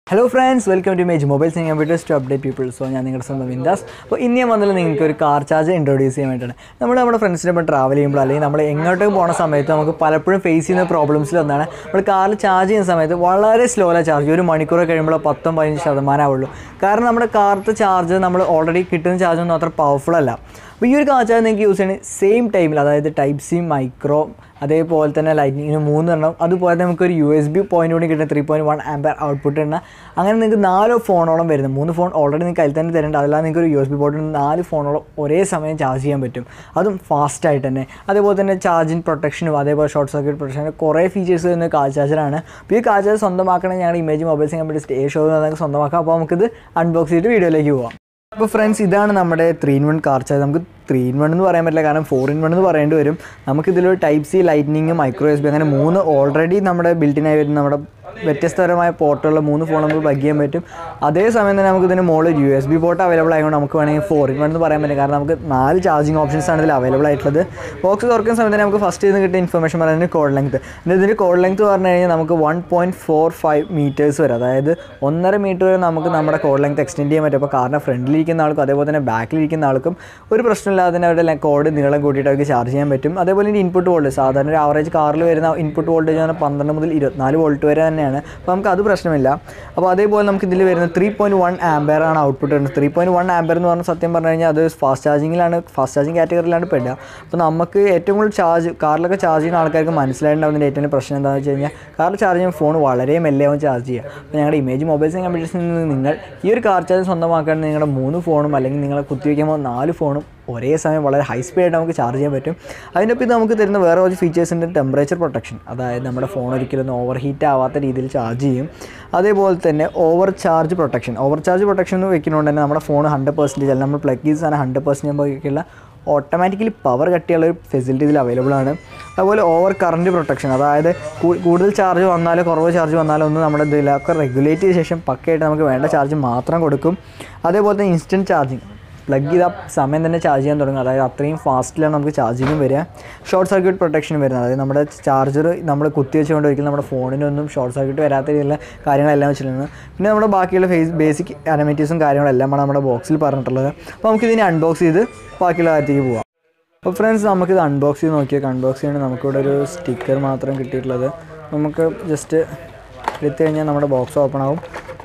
hello friends welcome to മേജ് mobiles and computers to update people so ഞാൻ നിങ്ങളുടെ സ്വന്തം വിന്ദാസ് അപ്പോൾ ഇന്ന് ഞാൻ വന്നത് നിങ്ങൾക്ക് ഒരു കാർ ചാർജ് ഇൻട്രൊഡ്യൂസ് ചെയ്യാൻ വേണ്ടിയിട്ടാണ് നമ്മൾ നമ്മുടെ ഫ്രണ്ട്സിനൊപ്പം ട്രാവൽ ചെയ്യുമ്പോൾ അല്ലെങ്കിൽ നമ്മൾ എങ്ങോട്ടേക്ക് പോകുന്ന സമയത്ത് നമുക്ക് പലപ്പോഴും ഫേസ് ചെയ്യുന്ന പ്രോബ്ലംസിൽ ഒന്നാണ് നമ്മൾ കാറിൽ ചാർജ് ചെയ്യുന്ന സമയത്ത് വളരെ സ്ലോയിലാണ് ചാർജ് ഒരു മണിക്കൂർ കഴിയുമ്പോൾ പത്തും പതിനഞ്ച് ശതമാനം ആവുള്ളൂ കാരണം നമ്മുടെ കാറത്തെ ചാർജ് നമ്മൾ ഓൾറെഡി കിട്ടുന്ന ചാർജ് ഒന്നും അത്ര പവർഫുൾ അല്ല അപ്പോൾ ഈ ഒരു കാർ ചാർജ് നിങ്ങൾക്ക് യൂസ് ചെയ്യണമെങ്കിൽ സെയിം ടൈമിൽ അതായത് ടൈപ്പ് സി മൈക്രോ അതേപോലെ തന്നെ ലൈറ്റിങ്ങിന് മൂന്നെണ്ണം അതുപോലെ തന്നെ നമുക്കൊരു യു എസ് ബി പോയിന്റ് കൂടി കിട്ടുന്ന three point one ampere output ഉണ്ട് അങ്ങനെ നിങ്ങൾക്ക് നാല് ഫോണോളം വരുന്നത് മൂന്ന് ഫോൺ ഓൾറെഡി നിങ്ങൾക്ക് അതിൽ തന്നെ തരേണ്ട അതല്ലാതെ നിങ്ങൾക്ക് ഒരു യു എസ് ബി പോർട്ടിൽ നാല് ഫോണോളം ഒരേ സമയം ചാർജ് ചെയ്യാൻ പറ്റും അതും ഫാസ്റ്റായിട്ട് തന്നെ അതേപോലെ തന്നെ ചാർജിങ് പ്രൊട്ടക്ഷനും അതേപോലെ ഷോർട്ട് സർക്യൂട്ട് പ്രൊട്ടക്ഷനും കുറേ ഫീച്ചേഴ്സ് വരുന്ന കാർ ചാർജറാണ് അപ്പോൾ ഈ കാർ ചാർജർ സ്വന്തമാക്കണമെങ്കിൽ ഞങ്ങളുടെ ഇമേജ് മൊബൈൽസ് കമ്പ്യൂട്ടർ സ്റ്റേ ഷോ നമുക്ക് സ്വന്തമാക്കാം അപ്പോൾ നമുക്കിത് അൺബോക്സ് ചെയ്തിട്ട് വീഡിയോയിലേക്ക് പോവാം അപ്പോൾ ഫ്രണ്ട്സ് ഇതാണ് നമ്മുടെ three in one car charge നമുക്ക് ത്രീ ഇൻ വൺ എന്ന് പറയാൻ പറ്റില്ല കാരണം ഫോർ ഇൻ വൺ എന്ന് പറയേണ്ടി വരും നമുക്കിതിലൊരു type C lightning micro S B അങ്ങനെ മൂന്ന് ഓൾറെഡി നമ്മുടെ ബിൽറ്റിനായി വരുന്ന നമ്മുടെ വ്യത്യസ്തപരമായ പോർട്ടുള്ള മൂന്ന് ഫോൺ നമുക്ക് പ്ലഗ് ചെയ്യാൻ പറ്റും അതേസമയം തന്നെ നമുക്ക് ഇതിന് മുകളിൽ U S B port available ആയതുകൊണ്ട് നമുക്ക് വേണമെങ്കിൽ ഫോർ ഇൻ വൺ എന്ന് പറയാൻ പറ്റും കാരണം നമുക്ക് നാല് ചാർജിങ് ഓപ്ഷൻസ് ആണ് ഇതിൽ അവൈലബിൾ ആയിട്ടുള്ളത് ബോക്സ് തുറക്കുന്ന സമയത്ത് തന്നെ നമുക്ക് ഫസ്റ്റ് ഇതിന് കിട്ടിയ ഇൻഫർമേഷൻ പറയുന്നത് കോഡ് ലെങ്ത് ഇതിൻ്റെ കോഡ് ലെങ്ത് പറഞ്ഞു കഴിഞ്ഞാൽ നമുക്ക് one point four five metres വരെ അതായത് ഒന്നര മീറ്റർ വരെ നമുക്ക് നമ്മുടെ കോഡ് ലെങ്ത് എക്സ്റ്റെൻഡ് ചെയ്യാൻ പറ്റും അപ്പോൾ കാറിൻ്റെ ഫ്രണ്ടിലിരിക്കുന്ന ആൾക്കും അതേപോലെ തന്നെ ബാക്കിലിരിക്കുന്ന ആൾക്കും ഒരു പ്രശ്നമില്ലാതെ തന്നെ അവരുടെ കോഡ് നീളം കൂട്ടിയിട്ട് അവർക്ക് ചാർജ് ചെയ്യാൻ പറ്റും അതേപോലെ ഇതിൻ്റെ ഇൻപുട്ട് വോൾട്ട് സാധാരണ ഒരു ആവറേജ് കാറിൽ വരുന്ന ഇൻപുട്ട് വോൾട്ടേജ് പറഞ്ഞാൽ പന്ത്രണ്ട് മുതൽ ഇരുപത്തിനാല് വോൾട്ട് വരെ തന്നെയാണ് അപ്പോൾ നമുക്ക് അത് പ്രശ്നമില്ല അപ്പോൾ അതേപോലെ നമുക്ക് ഇതിൽ വരുന്ന ത്രീ പോയിൻറ്റ് വൺ ആംബെയർ ആണ് ഔട്ട്പുട്ട് വരുന്നത് ത്രീ പോയിൻറ്റ് വൺ ആംബെയർ എന്ന് പറഞ്ഞാൽ സത്യം പറഞ്ഞു കഴിഞ്ഞാൽ അത് ഫാസ്റ്റ് ചാർജിങ്ങിലാണ് ഫാസ്റ്റ് ചാർജിങ് കാറ്റഗറിയിലാണ് പെടുക അപ്പോൾ നമുക്ക് ഏറ്റവും കൂടുതൽ ചാർജ് കാറിലൊക്കെ ചാർജ് ചെയ്യുന്ന ആൾക്കാർക്ക് മനസ്സിലായിട്ടുണ്ടാവുന്നതിൻ്റെ ഏറ്റവും വലിയ പ്രശ്നം എന്താണെന്ന് വെച്ച് കഴിഞ്ഞാൽ കാറിൽ ചാർജ് ചെയ്യുമ്പോൾ ഫോൺ വളരെ മെല്ലെയാവും ചാർജ് ചെയ്യുക അപ്പോൾ ഞങ്ങളുടെ ഇമേജ് മൊബൈൽസ് കമ്പ്യൂട്ടേഴ്സിൽ നിന്ന് നിങ്ങൾ ഈ ഒരു കാർ ചാർജ് സ്വന്തമാക്കാൻ നിങ്ങളുടെ മൂന്ന് ഫോണും അല്ലെങ്കിൽ നിങ്ങൾ കുത്തിവയ്ക്കുമ്പോൾ നാല് ഫോണും ഒരേ സമയം വളരെ ഹൈ സ്പീഡായിട്ട് നമുക്ക് ചാർജ് ചെയ്യാൻ പറ്റും അതിനൊപ്പം ഇത് നമുക്ക് തരുന്ന വേറെ കുറച്ച് ഫീച്ചേഴ്സ് ഉണ്ട് ടെമ്പറേച്ചർ പ്രൊട്ടക്ഷൻ അതായത് നമ്മുടെ ഫോൺ ഒരിക്കലും ഓവർ ഹീറ്റ് ആവാത്ത രീതിയിൽ ചാർജ് ചെയ്യും അതേപോലെ തന്നെ over charge protection over charge protection എന്ന് വെക്കുന്നതുകൊണ്ട് തന്നെ നമ്മുടെ ഫോൺ ഹൺഡ്രഡ് പെർസെൻറ്റേജ് അല്ലെങ്കിൽ നമ്മൾ പ്ലഗ് ചെയ്ത് സാധനം ഹൺഡ്രഡ് പെർസെൻറ്റേജ് ആകുമ്പോഴേക്കുള്ള ഓട്ടോമാറ്റിക്കലി പവർ കട്ടിയുള്ള ഒരു ഫെസിലിറ്റി ഇതിൽ അവൈലബിൾ ആണ് അതുപോലെ ഓവർ കറണ്ട് പ്രൊട്ടക്ഷൻ അതായത് കൂ- കൂടുതൽ ചാർജ് വന്നാലോ കുറവ് ചാർജ് വന്നാലോ ഒന്നും നമ്മുടെ ഇതിലൊക്കെ റെഗുലേറ്റ് ചെയ്ത ശേഷം പക്കയായിട്ട് നമുക്ക് വേണ്ട ചാർജ് മാത്രം കൊടുക്കും അതേപോലെ തന്നെ ഇൻസ്റ്റൻറ്റ് ചാർജിങ് പ്ലഗ് ചെയ്ത സമയം തന്നെ ചാർജ് ചെയ്യാൻ തുടങ്ങും അതായത് അത്രയും ഫാസ്റ്റിലാണ് നമുക്ക് ചാർജിങ്ങും വരിക ഷോർട്ട് സർക്യൂട്ട് പ്രൊട്ടക്ഷൻ വരുന്നത് അതായത് നമ്മുടെ ചാർജർ നമ്മൾ കുത്തി വെച്ചുകൊണ്ട് ഒരിക്കലും നമ്മുടെ ഫോണിനൊന്നും ഷോർട്ട് സർക്യൂട്ട് വരാത്ത രീതിയിലുള്ള കാര്യങ്ങളെല്ലാം വെച്ചിട്ടുണ്ട് പിന്നെ നമ്മുടെ ബാക്കിയുള്ള ഫേസ് ബേസിക് അനമേറ്റീവ്സും കാര്യങ്ങളെല്ലാമാണ് നമ്മുടെ ബോക്സിൽ പറഞ്ഞിട്ടുള്ളത് അപ്പോൾ നമുക്കിതിനെ അൺബോക്സ് ചെയ്ത് ബാക്കിയുള്ള കാര്യത്തേക്ക് പോവാം അപ്പോൾ ഫ്രണ്ട്സ് നമുക്കിത് അൺബോക്സ് ചെയ്ത് നോക്കിയാൽ അൺബോക്സ് ചെയ്യാൻ നമുക്കിവിടെ ഒരു സ്റ്റിക്കർ മാത്രം കിട്ടിയിട്ടുള്ളത് നമുക്ക് ജസ്റ്റ് എടുത്തു കഴിഞ്ഞാൽ നമ്മുടെ ബോക്സ് ഓപ്പൺ ആവും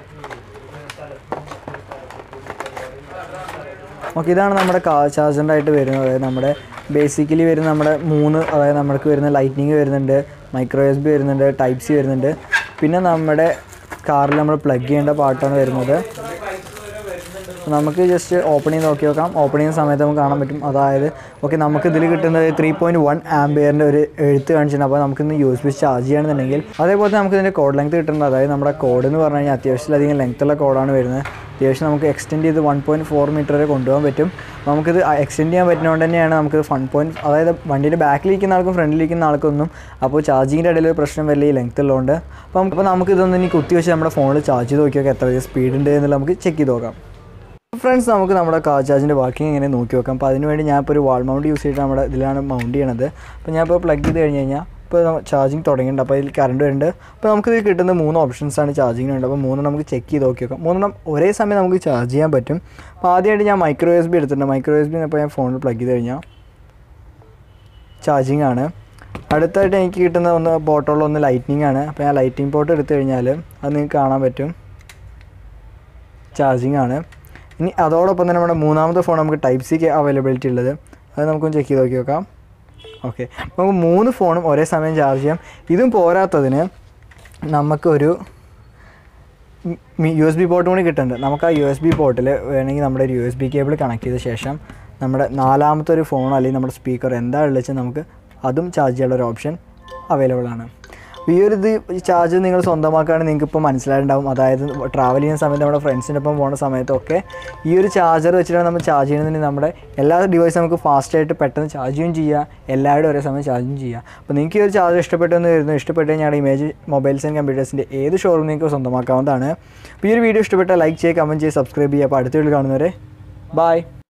ഓക്കെ ഇതാണ് നമ്മുടെ കാ ചാർജറിൻ്റെ ആയിട്ട് വരുന്നത് അതായത് നമ്മുടെ ബേസിക്കലി വരുന്ന നമ്മുടെ മൂന്ന് അതായത് നമ്മൾക്ക് വരുന്ന ലൈറ്റ്നിങ് വരുന്നുണ്ട് മൈക്രോ എസ് ബി വരുന്നുണ്ട് ടൈപ്പ് സി വരുന്നുണ്ട് പിന്നെ നമ്മുടെ കാറിൽ നമ്മൾ പ്ലഗ് ചെയ്യേണ്ട പാർട്ടാണ് വരുന്നത് നമുക്ക് ജസ്റ്റ് ഓപ്പൺ ചെയ്ത് നോക്കി നോക്കാം ഓപ്പൺ ചെയ്യുന്ന സമയത്ത് നമുക്ക് കാണാൻ പറ്റും അതായത് ഓക്കെ നമുക്ക് ഇതിൽ കിട്ടുന്നത് ത്രീ പോയിൻറ്റ് വൺ ആംബിയറിൻ്റെ ഒരു എഴുത്ത് കാണിച്ചിട്ടുണ്ട് അപ്പോൾ നമുക്കിന്ന് യൂസ് ബി ചാർജ് ചെയ്യണമെന്നുണ്ടെങ്കിൽ അതേപോലെ തന്നെ നമുക്ക് ഇതിൻ്റെ കോഡ് ലെങ്ത് കിട്ടുന്നത് അതായത് നമ്മുടെ കോഡ് എന്ന് പറഞ്ഞു കഴിഞ്ഞാൽ അത്യാവശ്യത്തിലധികം ലെങ്ത്തുള്ള കോഡാണ് വരുന്നത് അത്യാവശ്യം നമുക്ക് എക്സ്റ്റെൻഡ് ചെയ്ത് വൺ പോയിൻറ്റ് ഫോർ മീറ്റർ വരെ കൊണ്ടുപോകാൻ പറ്റും നമുക്കിത് എക്സ്റ്റെൻഡ് ചെയ്യാൻ പറ്റുന്നതുകൊണ്ട് തന്നെയാണ് നമുക്കിത് വൺ പോയിൻറ്റ് അതായത് വണ്ടിയുടെ ബാക്കിലിരിക്കുന്ന ആൾക്കും ഫ്രണ്ടിലിരിക്കുന്ന ആൾക്കൊന്നും അപ്പോൾ ചാർജിങ്ങിൻ്റെ ഇടയിൽ ഒരു പ്രശ്നം വലിയ ലെങ്ത് ഉള്ളതുകൊണ്ട് അപ്പം അപ്പോൾ നമുക്ക് ഇതൊന്ന് ഇനി കുത്തി വെച്ച് നമ്മുടെ ഫോണിൽ ചാർജ് ചെയ്ത് നോക്കിയൊക്കെ എത്ര സ്പീഡ് ഉണ്ട് എന്നുള്ളത് നമുക്ക് ചെക്ക് ചെയ്ത് നോക്കാം ഫ്രണ്ട്സ് നമുക്ക് നമ്മുടെ കാർ ചാർജിൻ്റെ വർക്കിംഗ് എങ്ങനെ നോക്കി നോക്കാം അപ്പോൾ അതിനുവേണ്ടി ഞാൻ ഇപ്പോൾ ഒരു വാൾ മൗണ്ട് യൂസ് ചെയ്തിട്ട് നമ്മുടെ ഇതിലാണ് മൗണ്ട് ചെയ്യണത് അപ്പോൾ ഞാൻ ഇപ്പോൾ പ്ലഗ് ചെയ്ത് കഴിഞ്ഞ് കഴിഞ്ഞാൽ ഇപ്പോൾ ചാർജിങ് തുടങ്ങിയിട്ടുണ്ട് അപ്പോൾ ഇതിൽ കറണ്ട് വരുന്നുണ്ട് അപ്പോൾ നമുക്ക് ഇതിൽ കിട്ടുന്ന മൂന്ന് ഓപ്ഷൻസ് ആണ് ചാർജിങ്ങിനുണ്ട് അപ്പോൾ മൂന്ന് നമുക്ക് ചെക്ക് ചെയ്ത് നോക്കി നോക്കാം മൂന്നെണ്ണം ഒരേ സമയം നമുക്ക് ചാർജ് ചെയ്യാൻ പറ്റും അപ്പോൾ ആദ്യമായിട്ട് ഞാൻ മൈക്രോ എസ് ബി എടുത്തിട്ടുണ്ട് മൈക്രോ എസ് ബി ഇപ്പോൾ ഞാൻ ഫോണിൽ പ്ലഗ് ചെയ്ത് കഴിഞ്ഞാൽ ചാർജിങ് ആണ് അടുത്തായിട്ട് എനിക്ക് കിട്ടുന്ന ഒന്ന് ബോട്ടുള്ള ഒന്ന് ലൈറ്റിനിങ് ആണ് അപ്പോൾ ഞാൻ ലൈറ്റിംഗ് പോർട്ട് എടുത്തു കഴിഞ്ഞാൽ അത് നിങ്ങൾക്ക് കാണാൻ പറ്റും ചാർജിങ് ആണ് ഇനി അതോടൊപ്പം തന്നെ നമ്മുടെ മൂന്നാമത്തെ ഫോൺ നമുക്ക് ടൈപ്പ് സിക്ക് അവൈലബിലിറ്റി ഉള്ളത് അത് നമുക്കൊന്ന് ചെക്ക് ചെയ്ത് നോക്കി നോക്കാം ഓക്കെ നമുക്ക് മൂന്ന് ഫോണും ഒരേ സമയം ചാർജ് ചെയ്യാം ഇതും പോരാത്തതിന് നമുക്കൊരു യു എസ് ബി പോർട്ടും കൂടി കിട്ടുന്നുണ്ട് നമുക്ക് ആ യു എസ് ബി പോർട്ടിൽ വേണമെങ്കിൽ നമ്മുടെ ഒരു U S B cable connect ചെയ്ത ശേഷം നമ്മുടെ നാലാമത്തെ ഒരു ഫോൺ അല്ലെങ്കിൽ നമ്മുടെ സ്പീക്കർ എന്താ ഉള്ളത് വെച്ചാൽ നമുക്ക് അതും ചാർജ് ചെയ്യാനുള്ള ഒരു ഓപ്ഷൻ അവൈലബിൾ ആണ് ഈ ഒരു ഇത് ചാർജ് നിങ്ങൾ സ്വന്തമാക്കുകയാണെങ്കിൽ നിങ്ങൾക്ക് ഇപ്പോൾ മനസ്സിലായിട്ടുണ്ടാവും അതായത് ട്രാവൽ ചെയ്യുന്ന സമയത്ത് നമ്മുടെ ഫ്രണ്ട്സിൻ്റെ ഒപ്പം പോകുന്ന സമയത്തൊക്കെ ഈ ഒരു ചാർജർ വെച്ചിട്ടാണ് നമ്മൾ ചാർജ് ചെയ്യുന്നതിന് നമ്മുടെ എല്ലാ ഡിവൈസും നമുക്ക് ഫാസ്റ്റായിട്ട് പെട്ടെന്ന് ചാർജ് ചെയ്യും ചെയ്യാം എല്ലാവരും ഒരേ സമയം ചാർജും ചെയ്യാം അപ്പോൾ നിങ്ങൾക്ക് ഈ ഒരു ചാർജർ ഇഷ്ടപ്പെട്ടെന്ന് വരുന്നു ഇഷ്ടപ്പെട്ട് ഞങ്ങളുടെ ഇമേജ് മൊബൈൽസ് ആൻഡ് കമ്പ്യൂട്ടേഴ്സിൻ്റെ ഏത് ഷോറൂം നിങ്ങൾക്ക് സ്വന്തമാക്കാവുന്നതാണ് അപ്പോൾ ഈ ഒരു വീഡിയോ ഇഷ്ടപ്പെട്ടാൽ ലൈക്ക് ചെയ്യുക കമൻറ്റ് ചെയ്യുക സബ്സ്ക്രൈബ് ചെയ്യുക അപ്പോൾ അടുത്ത വീഡിയോ കാണുന്നവരെ ബൈ